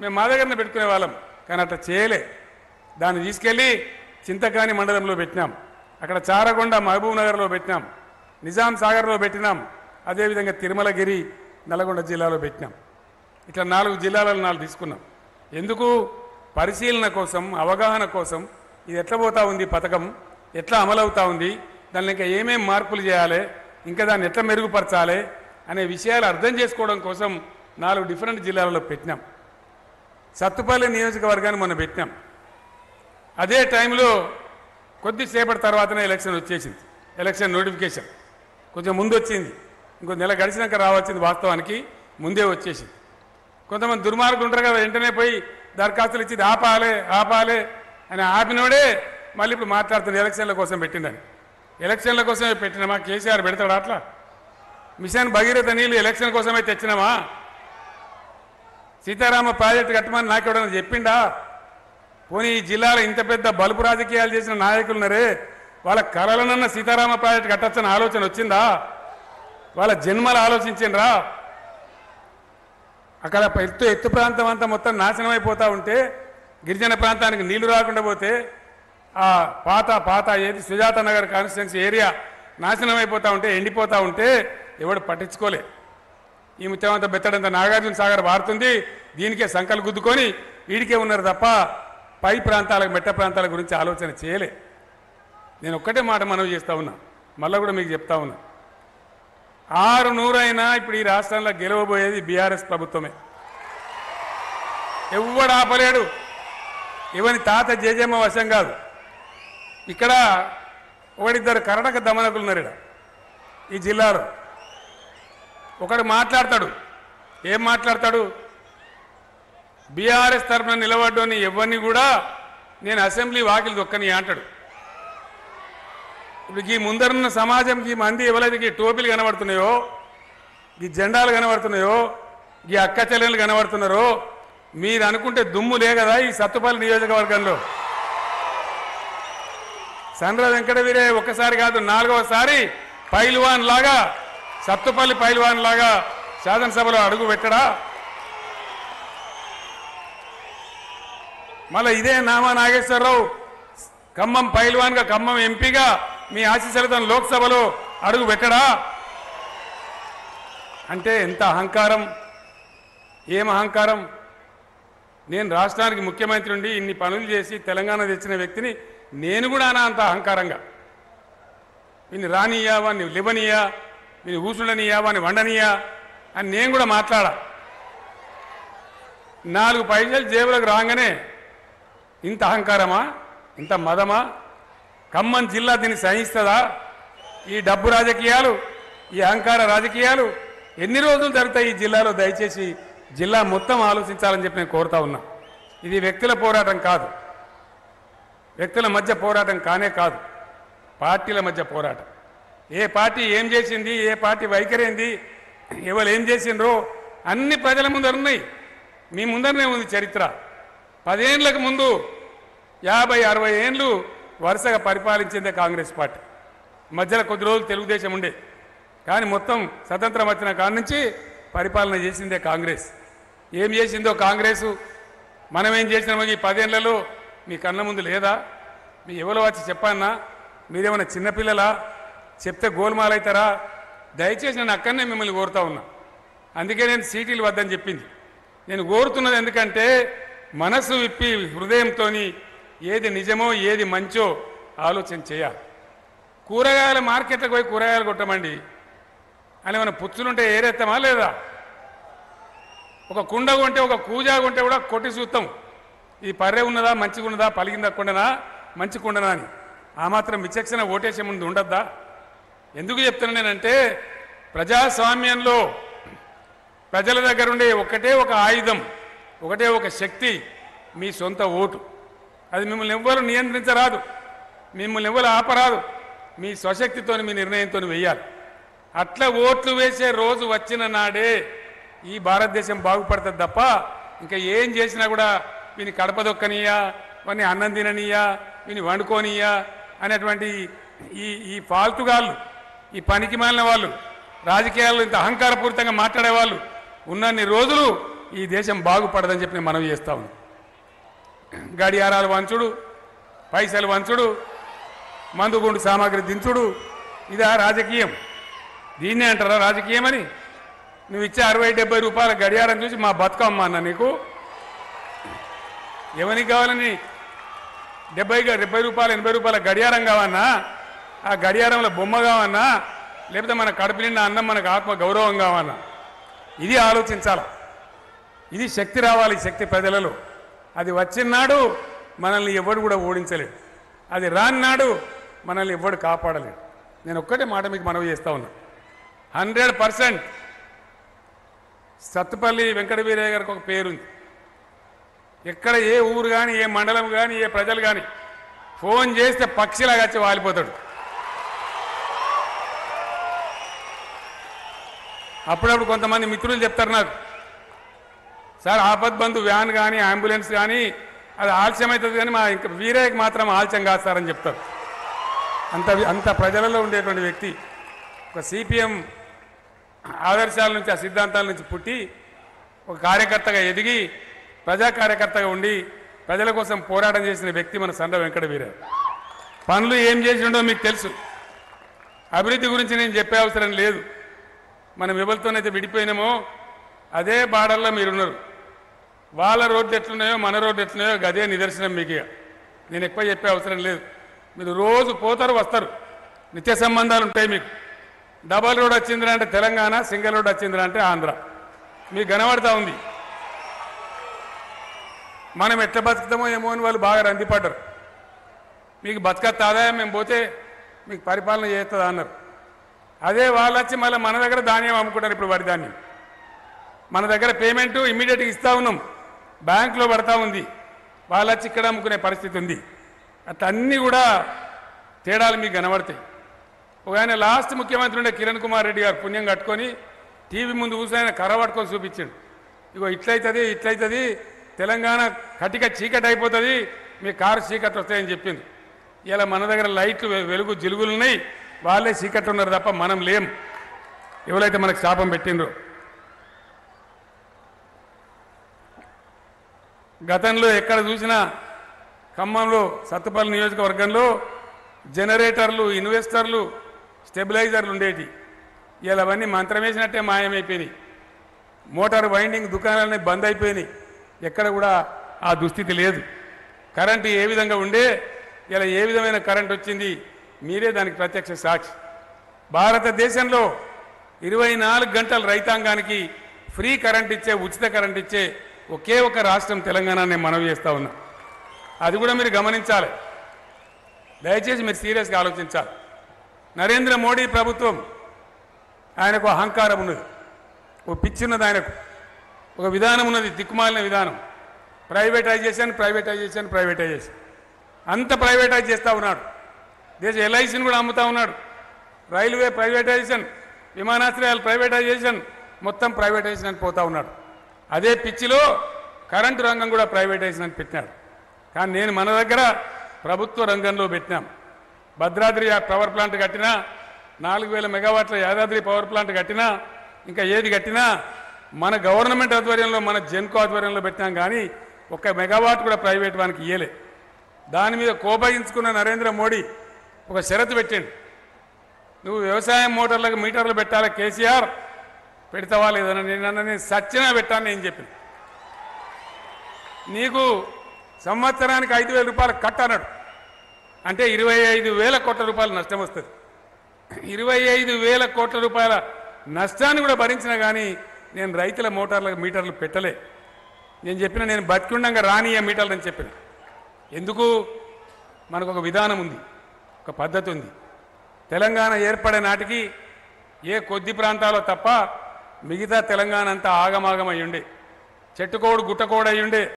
మేము మా దగ్గరనే పెట్టుకునే వాళ్ళం కానీ అట్లా చేయలే దాన్ని తీసుకెళ్ళి చింతకాని మండలంలో పెట్టినాం అక్కడ చారగొండ మహబూబ్ నగర్లో పెట్టినాం నిజాం సాగర్లో పెట్టినాం అదేవిధంగా తిరుమలగిరి నల్గొండ జిల్లాలో పెట్టినాం ఇట్లా నాలుగు జిల్లాలలో నాలుగు తీసుకున్నాం ఎందుకు పరిశీలన కోసం అవగాహన కోసం ఇది ఎట్లా పోతా ఉంది పథకం ఎట్లా అమలవుతా ఉంది దాన్ని ఇంకా ఏమేం మార్పులు చేయాలి ఇంకా దాన్ని ఎట్లా మెరుగుపరచాలి అనే విషయాలు అర్థం చేసుకోవడం కోసం నాలుగు డిఫరెంట్ జిల్లాలలో పెట్టినాం సత్తుపల్లి నియోజకవర్గాన్ని మొన్న పెట్టినాం అదే టైంలో కొద్దిసేపటి తర్వాతనే ఎలక్షన్ వచ్చేసింది ఎలక్షన్ నోటిఫికేషన్ కొంచెం ముందు వచ్చింది ఇంకో నెల గడిచినాక రావాల్సింది వాస్తవానికి ముందే వచ్చేసింది కొంతమంది దుర్మార్గులు ఉంటారు కదా వెంటనే పోయి దరఖాస్తులు ఇచ్చి ఇది ఆపాలే ఆపాలే అని ఆపినోడే మళ్ళీ ఇప్పుడు మాట్లాడుతుంది ఎలక్షన్ల కోసం పెట్టిందని ఎలక్షన్ల కోసమే పెట్టినామా కేసీఆర్ పెడతాడు అట్లా మిషన్ భగీరథ నీళ్ళు ఎలక్షన్ కోసమే తెచ్చినామా సీతారామ ప్రాజెక్టు కట్టమని నాకెవడన్నా చెప్పిండా పోనీ ఈ జిల్లాలో ఇంత పెద్ద బలుపు రాజకీయాలు చేసిన నాయకులున్నారే వాళ్ళ కలలనన్న సీతారామ ప్రాజెక్టు కట్టచ్చని ఆలోచన వచ్చిందా వాళ్ళ జన్మలు ఆలోచించిండ్రా అక్కడ ఎత్తు ఎత్తు ప్రాంతం అంతా మొత్తం నాశనం అయిపోతా ఉంటే గిరిజన ప్రాంతానికి నీళ్లు రాకుండా పోతే ఆ పాత పాత ఏది సుజాత నగర్ కాన్స్టిట్యున్సీ ఏరియా నాశనం అయిపోతా ఉంటే ఎండిపోతా ఉంటే ఎవడు పట్టించుకోలే ఈ ముత్యమంతా బెత్తడంత నాగార్జున సాగర్ వారుతుంది దీనికే సంకలు గుద్దుకొని వీడికే ఉన్నారు తప్ప పై ప్రాంతాలకు మెట్ట ప్రాంతాల గురించి ఆలోచన చేయలే నేను ఒక్కటే మాట మనవి చేస్తా ఉన్నా మళ్ళీ కూడా మీకు చెప్తా ఉన్నా ఆరు నూరైనా ఇప్పుడు ఈ రాష్ట్రంలో గెలవబోయేది బీఆర్ఎస్ ప్రభుత్వమే ఎవ్వడు ఆపలేడు ఇవని తాత జేజమ్మ వశం కాదు ఇక్కడ ఒకడిద్దరు కర్ణాటక దమనకులు ఉన్నారు ఈడ. ఈ జిల్లాలో ఒకడు మాట్లాడతాడు ఏం మాట్లాడతాడు బీఆర్ఎస్ తరఫున నిలబడ్డోని ఎవరిని కూడా నేను అసెంబ్లీ వాకిలి దొక్కని అంటాడు ఇప్పుడు ఈ ముందరున్న సమాజంకి ఈ మంది ఎవరైతే ఈ టోపీలు కనబడుతున్నాయో ఈ జెండాలు కనబడుతున్నాయో ఈ అక్క చెల్లెలు కనబడుతున్నారో మీరు అనుకుంటే దుమ్ము లే కదా ఈ సత్తుపల్లి నియోజకవర్గంలో సండ్ర వెంకటవీరే ఒక్కసారి కాదు నాలుగవసారి పైల్వాన్ లాగా సత్తుపల్లి పైల్వాన్ లాగా శాసనసభలో అడుగు పెట్టడా మళ్ళీ ఇదే నామా నాగేశ్వరరావు ఖమ్మం పైల్వాన్గా ఖమ్మం ఎంపీగా మీ ఆశీస్సులతో లోక్సభలో అడుగు పెట్టడా అంటే ఎంత అహంకారం ఏం అహంకారం నేను రాష్ట్రానికి ముఖ్యమంత్రి ఉండి ఇన్ని పనులు చేసి తెలంగాణ తెచ్చిన వ్యక్తిని నేను కూడా అనా అంత అహంకారంగా వీని రానియా వాడిని లివనియా వీని ఊసుడనియా వాడిని వండనియా అని నేను కూడా మాట్లాడా నాలుగు పైసలు జేబులకు రాగానే ఇంత అహంకారమా ఇంత మదమా ఖమ్మం జిల్లా దీన్ని సహిస్తుందా ఈ డబ్బు రాజకీయాలు ఈ అహంకార రాజకీయాలు ఎన్ని రోజులు జరుగుతాయి ఈ జిల్లాలో దయచేసి జిల్లా మొత్తం ఆలోచించాలని చెప్పి నేను కోరుతా ఉన్నా ఇది వ్యక్తుల పోరాటం కాదు వ్యక్తుల మధ్య పోరాటం కానే కాదు పార్టీల మధ్య పోరాటం ఏ పార్టీ ఏం చేసింది ఏ పార్టీ వైఖరి ఏంది ఎవరు ఏం చేసిండ్రో అన్ని ప్రజల ముందర ఉన్నాయి మీ ముందరనే ఉంది చరిత్ర పదేండ్లకు ముందు యాభై అరవై ఏండ్లు వరుసగా పరిపాలించిందే కాంగ్రెస్ పార్టీ మధ్యలో కొద్ది రోజులు తెలుగుదేశం ఉండే కానీ మొత్తం స్వతంత్రం వచ్చిన కాడ నుంచి పరిపాలన చేసిందే కాంగ్రెస్ ఏం చేసిందో కాంగ్రెసు మనం ఏం చేసినామో ఈ పదేళ్లలో మీ కళ్ళ ముందు లేదా మీ ఎవరో వచ్చి చెప్పన్నా మీరేమైనా చిన్నపిల్లలా చెప్తే గోల్మాల్ అవుతారా దయచేసి నేను అక్కడనే మిమ్మల్ని కోరుతా ఉన్నా అందుకే నేను సీటీలు వద్దని చెప్పింది నేను కోరుతున్నది ఎందుకంటే మనసు విప్పి హృదయంతో ఏది నిజమో ఏది మంచో ఆలోచన చేయాలి కూరగాయల మార్కెట్లకు పోయి కూరగాయలు కొట్టమండి అని ఏమైనా పుచ్చులుంటే ఏరేస్తామా లేదా ఒక కుండ కొంటే ఒక కూజా కొంటే కూడా కొట్టి చూస్తాం ఈ పర్రె ఉన్నదా మంచిగా ఉన్నదా పలిగిందా కుండనా మంచి కుండనా అని ఆ మాత్రం విచక్షణ ఓటేసే ముందు ఉండద్దా ఎందుకు చెప్తున్నా నేనంటే ప్రజాస్వామ్యంలో ప్రజల దగ్గర ఉండే ఒకటే ఒక ఆయుధం ఒకటే ఒక శక్తి మీ సొంత ఓటు అది మిమ్మల్ని ఎవ్వరు నియంత్రించరాదు మిమ్మల్ని ఎవ్వరు ఆపరాదు మీ స్వశక్తితో మీ నిర్ణయంతో వెయ్యాలి అట్లా ఓట్లు వేసే రోజు వచ్చిన నాడే ఈ భారతదేశం బాగుపడుతుంది తప్ప ఇంకా ఏం చేసినా కూడా వీని కడప దొక్కనియా వాడిని అన్నం తిననీయా వీని వండుకోనియా అనేటువంటి ఈ ఈ ఫాల్తుగాళ్ళు ఈ పనికి మాలిన వాళ్ళు రాజకీయాల్లో ఇంత అహంకారపూరితంగా మాట్లాడే వాళ్ళు ఉన్నన్ని రోజులు ఈ దేశం బాగుపడదని చెప్పి నేను మనవి చేస్తా ఉన్నాను గడియారాలు వంచుడు పైసలు వంచుడు మందుగుండు సామాగ్రి దించుడు ఇదా రాజకీయం దీన్నే అంటారా రాజకీయం అని నువ్వు ఇచ్చే అరవై డెబ్బై రూపాయల గడియారం చూసి మా బతుకమ్మ అన్న నీకు ఎవరికి కావాలని డెబ్బై డెబ్బై రూపాయలు ఎనభై రూపాయల గడియారం కావన్నా ఆ గడియారంలో బొమ్మ కావన్నా లేకపోతే మన కడుపు నిండా అన్నం మనకు ఆత్మ గౌరవం కావన్నా ఇది ఆలోచించాలి ఇది శక్తి రావాలి ఈ శక్తి ప్రజలలో అది వచ్చినాడు మనల్ని ఎవడు కూడా ఓడించలేడు అది రాన్నాడు మనల్ని ఎవడు కాపాడలేడు నేను ఒక్కటే మాట మీకు మనవి చేస్తా ఉన్నా హండ్రెడ్ పర్సెంట్ సత్తుపల్లి వెంకట వీరయ్య గారికి ఒక పేరుంది ఎక్కడ ఏ ఊరు కానీ ఏ మండలం కానీ ఏ ప్రజలు కానీ ఫోన్ చేస్తే పక్షిలాగా వచ్చి వాలిపోతాడు అప్పుడప్పుడు కొంతమంది మిత్రులు చెప్తారు నాకు సార్ ఆపద్ బంధు వ్యాన్ కానీ అంబులెన్స్ కానీ అది ఆలస్యం అవుతుంది కానీ మా ఇంకా వీరయ్యకి మాత్రం ఆలస్యం కాదు సార్ అని చెప్తారు అంత అంత ప్రజలలో ఉండేటువంటి వ్యక్తి ఒక సిపిఎం ఆదర్శాల నుంచి ఆ సిద్ధాంతాల నుంచి పుట్టి ఒక కార్యకర్తగా ఎదిగి ప్రజా కార్యకర్తగా ఉండి ప్రజల కోసం పోరాటం చేసిన వ్యక్తి మన సండ వెంకట వీరయ్య పనులు ఏం చేసిండో మీకు తెలుసు అభివృద్ధి గురించి నేను చెప్పే అవసరం లేదు మనం ఎవరితోనైతే విడిపోయినామో అదే బార్డర్లో మీరున్నారు వాళ్ళ రోడ్లు ఎట్లున్నాయో మన రోడ్లు ఎట్లున్నాయో అదే నిదర్శనం మీకు ఇక. నేను ఎక్కువ చెప్పే అవసరం లేదు మీరు రోజు పోతారు వస్తారు నిత్య సంబంధాలు ఉంటాయి మీకు డబల్ రోడ్ వచ్చిందిరా అంటే తెలంగాణ సింగిల్ రోడ్ వచ్చిందిరా అంటే ఆంధ్ర మీకు కనబడతా ఉంది మనం ఎట్లా బతుకుతామో ఏమో అని వాళ్ళు బాగా రందిపడ్డారు మీకు బతకత్త ఆదాయం మేము పోతే మీకు పరిపాలన చేస్తుందా అన్నారు అదే వాళ్ళు వచ్చి మళ్ళీ మన దగ్గర ధాన్యం అమ్ముకుంటారు ఇప్పుడు వరి ధాన్యం మన దగ్గర పేమెంట్ ఇమ్మీడియట్గా ఇస్తా ఉన్నాం బ్యాంకులో పడతా ఉంది వాళ్ళు వచ్చి ఇక్కడ అమ్ముకునే పరిస్థితి ఉంది అట్లా అన్నీ కూడా తేడాలు మీకు కనబడతాయి ఒక ఆయన లాస్ట్ ముఖ్యమంత్రి ఉండే కిరణ్ కుమార్ రెడ్డి గారు పుణ్యం కట్టుకొని టీవీ ముందు కూర్చొని ఆయన కర్ర పట్టుకొని చూపించాడు ఇగో ఇట్లయితుంది ఇట్లయితుంది తెలంగాణ కటిక చీకటి అయిపోతుంది మీ కారు చీకటి వస్తాయని చెప్పింది ఇలా మన దగ్గర లైట్లు వె- వెలుగు జిలుగులు ఉన్నాయి వాళ్ళే చీకట్లు ఉన్నారు తప్ప మనం లేం ఎవరైతే మనకు శాపం పెట్టిండ్రో గతంలో ఎక్కడ చూసినా ఖమ్మంలో సత్తుపల్లి నియోజకవర్గంలో జనరేటర్లు ఇన్వెస్టర్లు స్టెబిలైజర్లు ఉండేటి ఇలా అవన్నీ మంత్రం వేసినట్టే మాయమైపోయినాయి మోటార్ వైండింగ్ దుకాణాలన్నీ బంద్ అయిపోయినాయి ఎక్కడ కూడా ఆ దుస్థితి లేదు కరెంటు ఏ విధంగా ఉండే ఇలా ఏ విధమైన కరెంట్ వచ్చింది మీరే దానికి ప్రత్యక్ష సాక్షి భారతదేశంలో ఇరవై నాలుగు గంటల రైతాంగానికి ఫ్రీ కరెంట్ ఇచ్చే ఉచిత కరెంట్ ఇచ్చే ఒకే ఒక రాష్ట్రం తెలంగాణ నేను మనవి చేస్తా ఉన్నా అది కూడా మీరు గమనించాలి దయచేసి మీరు సీరియస్గా ఆలోచించాలి నరేంద్ర మోడీ ప్రభుత్వం ఆయనకు అహంకారం ఉన్నది ఓ పిచ్చి ఉన్నది ఆయనకు ఒక విధానం ఉన్నది దిక్కుమాలిన విధానం ప్రైవేటైజేషన్ ప్రైవేటైజేషన్ ప్రైవేటైజేషన్ అంత ప్రైవేటైజ్ చేస్తూ ఉన్నాడు దేశ ఎల్ఐసిని కూడా అమ్ముతా ఉన్నాడు రైల్వే ప్రైవేటైజేషన్ విమానాశ్రయాలు ప్రైవేటైజేషన్ మొత్తం ప్రైవేటైజేషన్ అని పోతా ఉన్నాడు అదే పిచ్చిలో కరెంటు రంగం కూడా ప్రైవేటైజేషన్ అని పెట్టినాడు కానీ నేను మన దగ్గర ప్రభుత్వ రంగంలో పెట్టినాం భద్రాద్రి పవర్ ప్లాంట్ కట్టినా నాలుగు వేల మెగావాట్ల యాదాద్రి పవర్ ప్లాంట్ కట్టినా ఇంకా ఏది కట్టినా మన గవర్నమెంట్ ఆధ్వర్యంలో మన జెన్కో ఆధ్వర్యంలో పెట్టినాం కానీ ఒక్క మెగావాట్ కూడా ప్రైవేట్ వానికి ఇయ్యలే దాని మీద కోపగించుకున్న నరేంద్ర మోడీ ఒక షరతు పెట్టిండు నువ్వు వ్యవసాయం మోటార్లకు మీటర్లు పెట్టాలి కేసీఆర్ పెడతావా లేదని నేను అన్న నేను సచ్చినా పెట్టాను నేను చెప్పిన నీకు సంవత్సరానికి ఐదు వేల రూపాయలు కట్ అన్నాడు అంటే ఇరవై ఐదు వేల కోట్ల రూపాయలు నష్టం వస్తుంది ఇరవై ఐదు వేల కోట్ల రూపాయల నష్టాన్ని కూడా భరించినా కానీ నేను రైతుల మోటార్లకు మీటర్లు పెట్టలే నేను చెప్పిన నేను బతికుండంగా రానియ మీటర్లు అని చెప్పిన ఎందుకు మనకు ఒక విధానం ఉంది ఒక పద్ధతి ఉంది తెలంగాణ ఏర్పడే నాటికి ఏ కొద్ది ప్రాంతాల్లో తప్ప మిగతా తెలంగాణ అంతా ఆగమాగం అయి ఉండే చెట్టుకోడు గుట్టకోడు అయి ఉండే